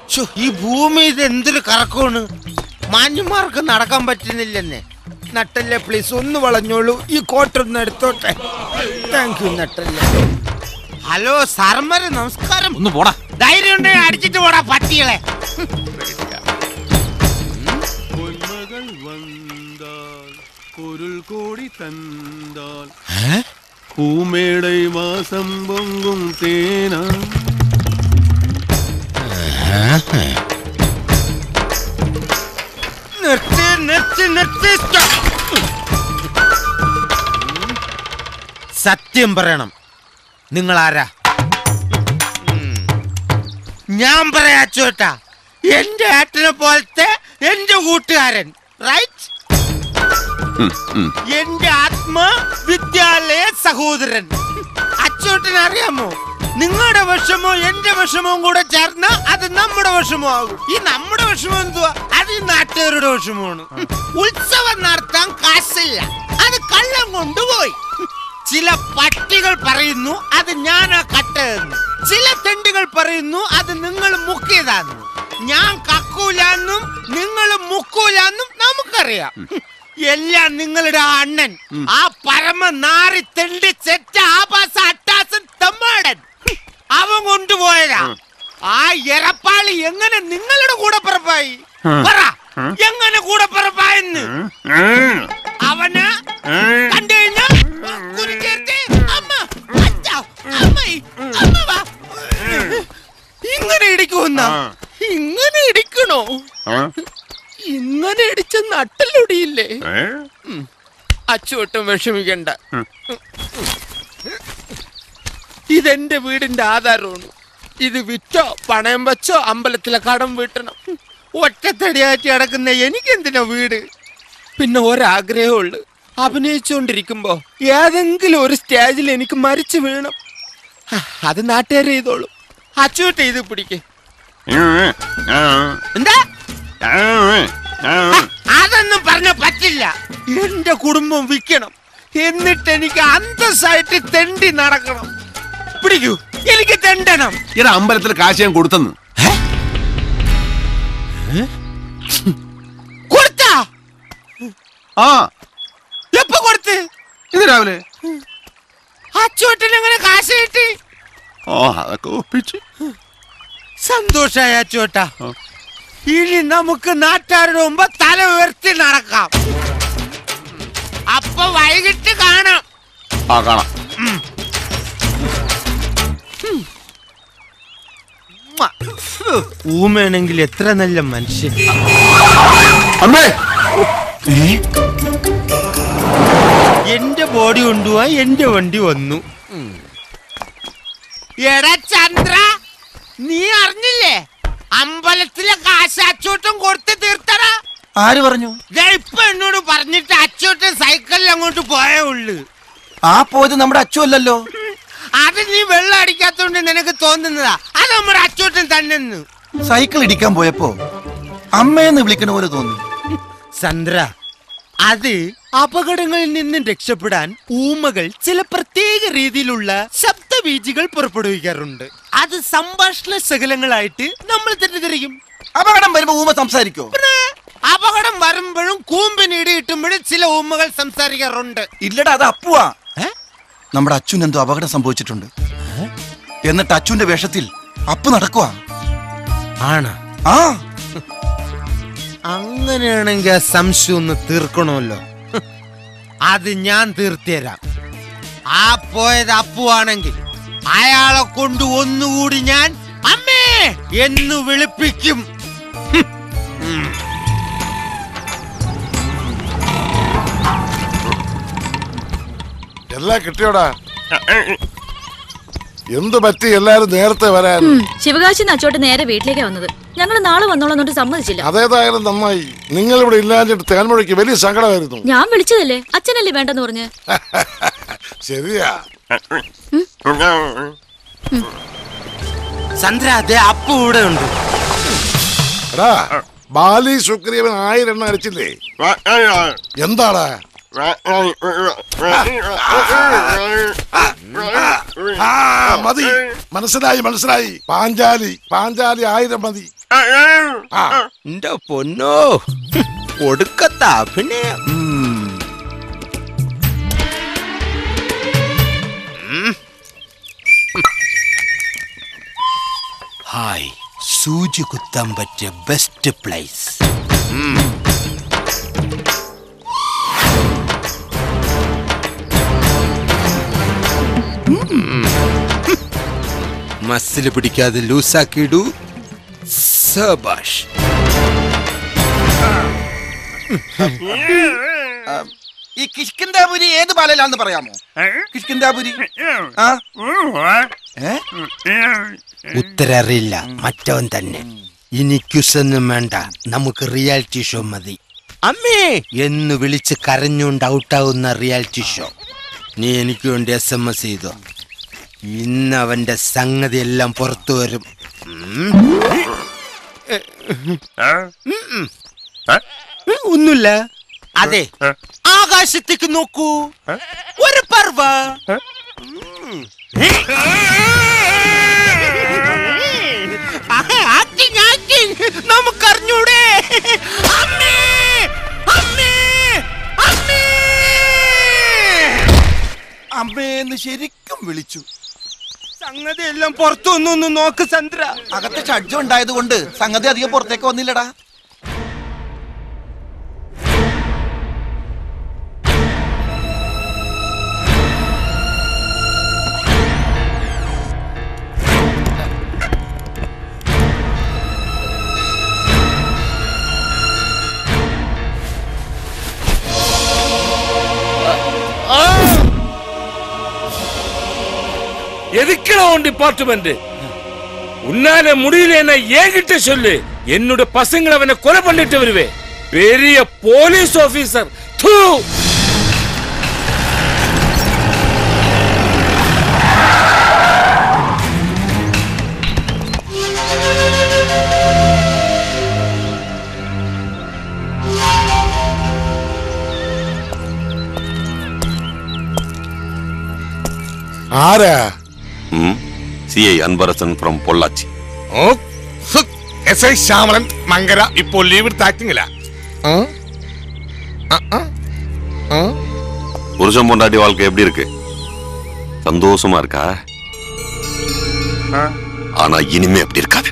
ഛോ, ഈ ഭൂമി ഇത് എന്തൊരു കറക്കമാണ് മാന്യന്മാർക്ക് നടക്കാൻ പറ്റുന്നില്ലെന്നെ നട്ടല്ലേ പ്ലീസ് ഒന്ന് വളഞ്ഞോളൂ ഈ കോട്ടൊന്ന് എടുത്തോട്ടെ താങ്ക് യു നട്ടല്ലേ ഹലോ സാറന്മാരെ നമസ്കാരം ഒന്ന് പോടാ ധൈര്യം ഉണ്ടെങ്കിൽ അടിച്ചിട്ട് പോടാ പട്ടികളെ പൊന്മകൾ വந்தாൽ പൊരുൾ കോടി തന്താൽ പൂമേടை വാസം പൊങ്കും തേനാ നിർത്തി നിർത്തി നിർത്തി stop. സത്യം പറയണം നിങ്ങൾ ആരാ ഉം. ഞാൻ പറയാ ചോട്ടാ എന്റെ ഏട്ടനെ പോലത്തെ എന്റെ കൂട്ടുകാരൻ റൈറ്റ് എന്റെ ആത്മ വിദ്യാലയ സഹോദരൻ അച്ചോട്ടന് അറിയാമോ നിങ്ങളുടെ വിഷമോ എന്റെ വിഷമവും കൂടെ ചേർന്ന അത് നമ്മുടെ വിഷമമാകും ഈ നമ്മുടെ വിഷമം എന്തുവാ അത് ഈ നാട്ടുകാരുടെ വിഷമമാണ് ഉത്സവം നടത്താൻ കാശില്ല അത് കള്ളം കൊണ്ടുപോയി ചില പട്ടികൾ പറയുന്നു അത് ഞാനാ കട്ടതെന്ന് ചില തെണ്ടുകൾ പറയുന്നു അത് നിങ്ങൾ മുക്കിയതാന്ന് ഞാൻ കക്കൂലാന്നും നിങ്ങൾ മുക്കൂലാന്നും നമുക്കറിയാം എല്ലാം നിങ്ങളുടെ ആ അണ്ണൻ ആ പരമ നാറി തെണ്ടി ചെറ്റ ആഭാസ അട്ടാസൻ തമ്മാടൻ അവൻ കൊണ്ടുപോയതാ ആ എറപ്പാളി എങ്ങനെ നിങ്ങളുടെ കൂടെ പിറപ്പായി പറ എങ്ങനെ കൂടെ പിറപ്പായെന്ന് അവന് കണ്ടു കഴിഞ്ഞാ കുരുക്കേർത്ത് അമ്മ അച്ഛാ അമ്മൈ അമ്മ വാ ഇങ്ങനെ ഇടിക്കുമെന്ന ഇങ്ങനെ ഇടിക്കണോ ഇങ്ങനെ ഇടിച്ച നട്ടലൊടിയില്ലേ അച്ചുവട്ടം വിഷമിക്കണ്ട ഇതെന്റെ വീടിന്റെ ആധാരമാണ് ഇത് വിറ്റോ പണയം വെച്ചോ അമ്പലത്തിലെ കടം വീട്ടണം ഒറ്റത്തടിയാറ്റി കിടക്കുന്ന എനിക്കെന്തിനാ വീട് പിന്നെ ഒരാഗ്രഹമുള്ളു അഭിനയിച്ചുകൊണ്ടിരിക്കുമ്പോ ഏതെങ്കിലും ഒരു സ്റ്റേജിൽ എനിക്ക് മരിച്ചു വീണം ഹ, അത് നാട്ടുകാർ ചെയ്തോളൂ അച്ചുവട്ട ഇത് പിടിക്ക് എന്താ ഹ, അതൊന്നും പറഞ്ഞ പറ്റില്ല എന്റെ കുടുംബം വിൽക്കണം എന്നിട്ട് എനിക്ക് അന്തസ്സായിട്ട് തെണ്ടി നടക്കണം പിടിക്കൂ എനിക്ക് തെണ്ടണം ഇവിടെ അമ്പലത്തിൽ കാശ് ഞാൻ കൊടുത്തെന്ന് കൊടുത്താ ആ എപ്പോ കൊടുത്ത് ഇന്ന് രാവിലെ അച്ചോട്ടൻ എങ്ങനെ കാശ് കിട്ടി ഓ അതൊക്കെ ഒപ്പിച്ച് സന്തോഷായ അച്ചോട്ട ആ. ഇനി നമുക്ക് നാട്ടുകാരുടെ മുമ്പ് തല ഉയർത്തി നടക്കാം അപ്പൊ വൈകിട്ട് കാണാം ആ കാണാം ഊമയാണെങ്കിൽ എത്ര നല്ല മനുഷ്യൻ അമ്മേ എന്റെ ബോഡി കൊണ്ടുപോവാൻ എന്റെ വണ്ടി വന്നു എടാ ചന്ദ്ര നീ അറിഞ്ഞില്ലേ അമ്പലത്തിലെ കാശ് അച്ചോട്ടം കൊടുത്ത് തീർത്തടാ ആര് പറഞ്ഞു ദേ ഇപ്പൊ എന്നോട് പറഞ്ഞിട്ട് അച്ചോട്ടൻ സൈക്കിളിൽ അങ്ങോട്ട് പോയേ ഉള്ളു ആ പോയത് നമ്മുടെ അച്ചു അല്ലല്ലോ അത് നീ വെള്ളം അടിക്കാത്തോണ്ട് നിനക്ക് തോന്നുന്നതാ അത് നമ്മുടെ അച്ചോട്ടൻ തന്നെ സൈക്കിൾ ഇടിക്കാൻ പോയപ്പോ അമ്മയെന്ന് വിളിക്കണ പോലെ തോന്നി ചന്ദ്ര അത് അപകടങ്ങളിൽ നിന്നും രക്ഷപ്പെടാൻ ഊമകൾ ചില പ്രത്യേക രീതിയിലുള്ള ശബ്ദബീജികൾ പുറപ്പെടുവിക്കാറുണ്ട് അത് സംഭാഷണ ശകലങ്ങളായിട്ട് നമ്മൾ തെറ്റിദ്ധരിക്കും അപകടം വരുമ്പോ ഊമ സംസാരിക്കോ പിന്നെ അപകടം വരുമ്പോഴും കൂമ്പിന് ഇടി കിട്ടുമ്പോഴും ചില ഊമകൾ സംസാരിക്കാറുണ്ട് ഇല്ലടാ അത് അപ്പുവാ ഏ? നമ്മുടെ അച്ഛൻ എന്തോ അപകടം സംഭവിച്ചിട്ടുണ്ട് എന്നിട്ട് അച്ഛന്റെ വേഷത്തിൽ അപ്പു നടക്കുവാ ആണ് ആ അങ്ങനെയാണെങ്കിൽ ആ സംശയം ഒന്ന് തീർക്കണമല്ലോ ഹ്, അത് ഞാൻ തീർത്തുതരാം ആ പോയത് അപ്പുവാണെങ്കിൽ അയാളെ കൊണ്ട് ഒന്നുകൂടി ഞാൻ അമ്മേ എന്ന് വിളിപ്പിക്കും എല്ലാം കിട്ടിയോടാ എന്ത് പറ്റി എല്ലാരും നേരത്തെ വരാൻ ഉം, ശിവകാശി അച്ചോട്ട് നേരെ വീട്ടിലേക്കാ വന്നത് ഞങ്ങൾ നാളെ വന്നോളന്നിട്ട് സമ്മതിച്ചില്ല അതേതായാലും നന്നായി നിങ്ങൾ ഇവിടെ ഇല്ലാഞ്ഞിട്ട് തേൻമൊഴിക്ക് വലിയ സങ്കടമായിരുന്നു ഞാൻ വിളിച്ചതല്ലേ അച്ഛനല്ലേ വേണ്ടെന്ന് പറഞ്ഞ് ശരിയാ ചന്ദ്ര അതെ അപ്പു ഇവിടെ ഉണ്ട് എടാ ബാലി സുഗ്രീവൻ ആയിരം എണ്ണ അടിച്ചില്ലേ എന്താടാ ആ മതി മനസ്സിലായി മനസ്സിലായി പാഞ്ചാലി പാഞ്ചാലി ആയിരം മതി എന്റെ പൊന്നോ ഒടുക്കത്ത അഭിനയം ഹായ് സൂചി കുത്താൻ പറ്റിയ ബെസ്റ്റ് പ്ലേസ് മസിൽ പിടിക്കാതെ ലൂസാക്കിയിടൂ സബാഷ് ഈ കിഷ്കിന്താപുരി ഏത് പാലയിലാന്ന് പറയാമോ കിഷ്കിന്താപുരി ആ ഏ ഉത്തരറിയില്ല മറ്റവൻ തന്നെ ഇനി ക്യുസൊന്നും വേണ്ട നമുക്ക് റിയാലിറ്റി ഷോ മതി അമ്മേ എന്ന് വിളിച്ച് കരഞ്ഞുകൊണ്ട് ഔട്ടാവുന്ന റിയാലിറ്റി ഷോ നീ എനിക്ക് വേണ്ടി എസ് എം എസ് ചെയ്തോ ഇന്ന് അവന്റെ സംഗതി എല്ലാം പുറത്തു വരും ഉം. ഉം. ഒന്നുമില്ല അതെ ആകാശത്തേക്ക് നോക്കൂ ഒരു പർവ നമുക്കറിഞ്ഞൂടെ അമ്മേ അമ്മേ അമ്മേ അമ്മേന്ന് ശരിക്കും വിളിച്ചു സംഗതി എല്ലാം പുറത്തു വന്നു നോക്ക് ചന്ദ്ര അകത്ത് ഷഡ്ജം ഉണ്ടായത് കൊണ്ട് സംഗതി അധികം പുറത്തേക്ക് വന്നില്ലടാ எதுக்குடா உன் டிபார்ட்மெண்ட் உன்னால முடியலன்னா என்கிட்ட சொல்லு என்னோட பசங்களை அவனை கொலை பண்ணிட்டு வருவேன் பெரிய போலீஸ் ஆபீசர் தூ ആരാ C I Anbarasan from Pollachi S I Shyamalan Mankara ഇപ്പോൾ ലീവ് എടുത്ത് ആക്ടിങ്ങില്ല புருஷன் பொண்டாட்டி வாழ்க்கை எப்படி இருக்கு சந்தோஷமா இருக்கா ஆனா இனிமே அப்படி இருக்காது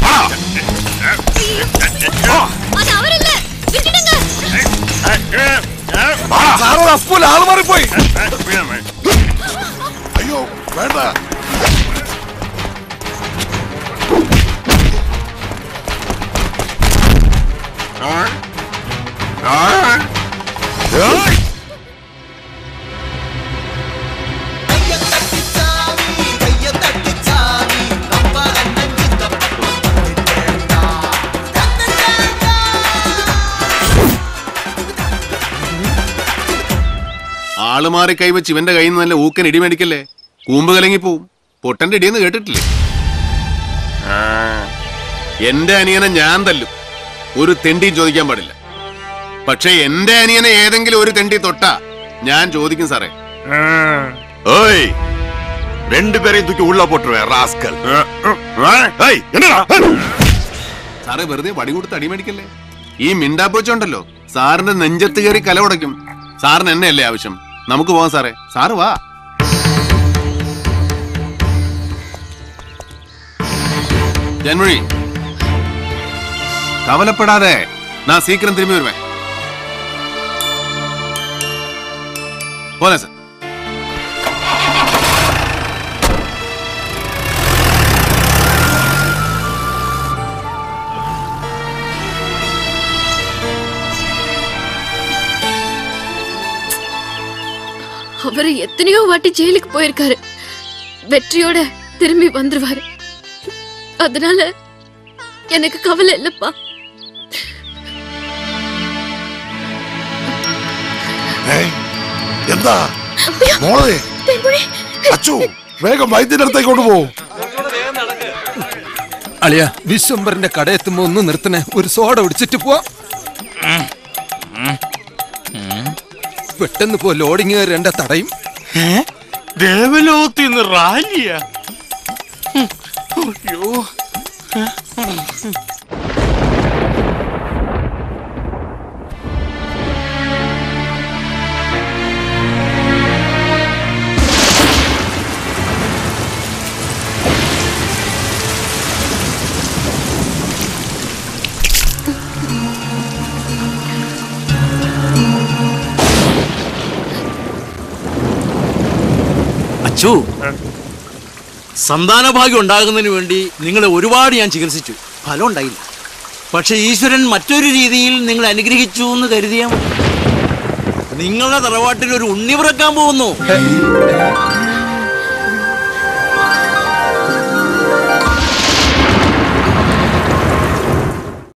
അത് അവരല്ല വിട്ടിടുങ്ക സാറോട് അപ്പൂല ആള് മാറിപ്പോയി അയ്യോ വേണ്ട ഏയ്! ആള് മാറി കൈവച്ച് ഇവന്റെ കയ്യിൽ നിന്ന് നല്ല ഊക്കൻ ഇടി മേടിക്കല്ലേ കൂമ്പ് കലങ്ങി പോവും പൊട്ടന്റെ ഇടിയെന്ന് കേട്ടിട്ടില്ലേ ആ, എന്റെ അനിയനെ ഞാൻ തല്ലും ഒരു തെണ്ടിയും ചോദിക്കാൻ പാടില്ല പക്ഷെ എന്റെ അനിയനെ ഏതെങ്കിലും ഒരു തെണ്ടി തൊട്ടാ ഞാൻ ചോദിക്കും സാറേ ஏய் ரெண்டு பேரையும் தூக்கி உள்ள போட்டுருவேன் ராஸ்கல் ஏய் என்னடா സാറേ വെറുതെ വടി കൊടുത്ത് അടി മേടിക്കല്ലേ ഈ മിണ്ടാപ്പോച്ചുണ്ടല്ലോ സാറിന്റെ നെഞ്ചത്ത് കയറി കല ഉടയ്ക്കും സാറിന് എന്നെയല്ലേ ആവശ്യം നമുക്ക് പോവാം സാറേ സാറ് വാ ജന്മഴി കവലപ്പെടാതെ നാ സീക്കിരം തിരുമ്പി വരുവേ പോലെ സാർ அவரு எத்தனையோ வாட்டி ஜெயிலுக்கு போயிருக்காரு வெற்றியோட திரும்பி வந்துருவாரு அதனால எனக்கு கவலை இல்லப்பா ഏയ്, എന്താ മോളെ അച്ചു വേഗം വൈദ്യന്റെ അടുത്തേക്ക് കൊണ്ടുപോകും അളിയ വിശ്വംബറിന്റെ കടയെത്തുമ്പോ ഒന്ന് നിർത്തണേ ഒരു സോഡ ഒടിച്ചിട്ട് പോവാ പെട്ടെന്ന് പോ ലോഡിങ് കയറേണ്ട തടയും ദേവലോകത്തിന്ന് റാലിയാ അയ്യോ അച്ചു സന്താന ഭാഗ്യം ഉണ്ടാകുന്നതിന് വേണ്ടി നിങ്ങളെ ഒരുപാട് ഞാൻ ചികിത്സിച്ചു ഫലം ഉണ്ടായില്ല പക്ഷെ ഈശ്വരൻ മറ്റൊരു രീതിയിൽ നിങ്ങളെ അനുഗ്രഹിച്ചു എന്ന് കരുതിയാ മതി. നിങ്ങളുടെ തറവാട്ടിൽ ഒരു ഉണ്ണി പിറക്കാൻ പോകുന്നു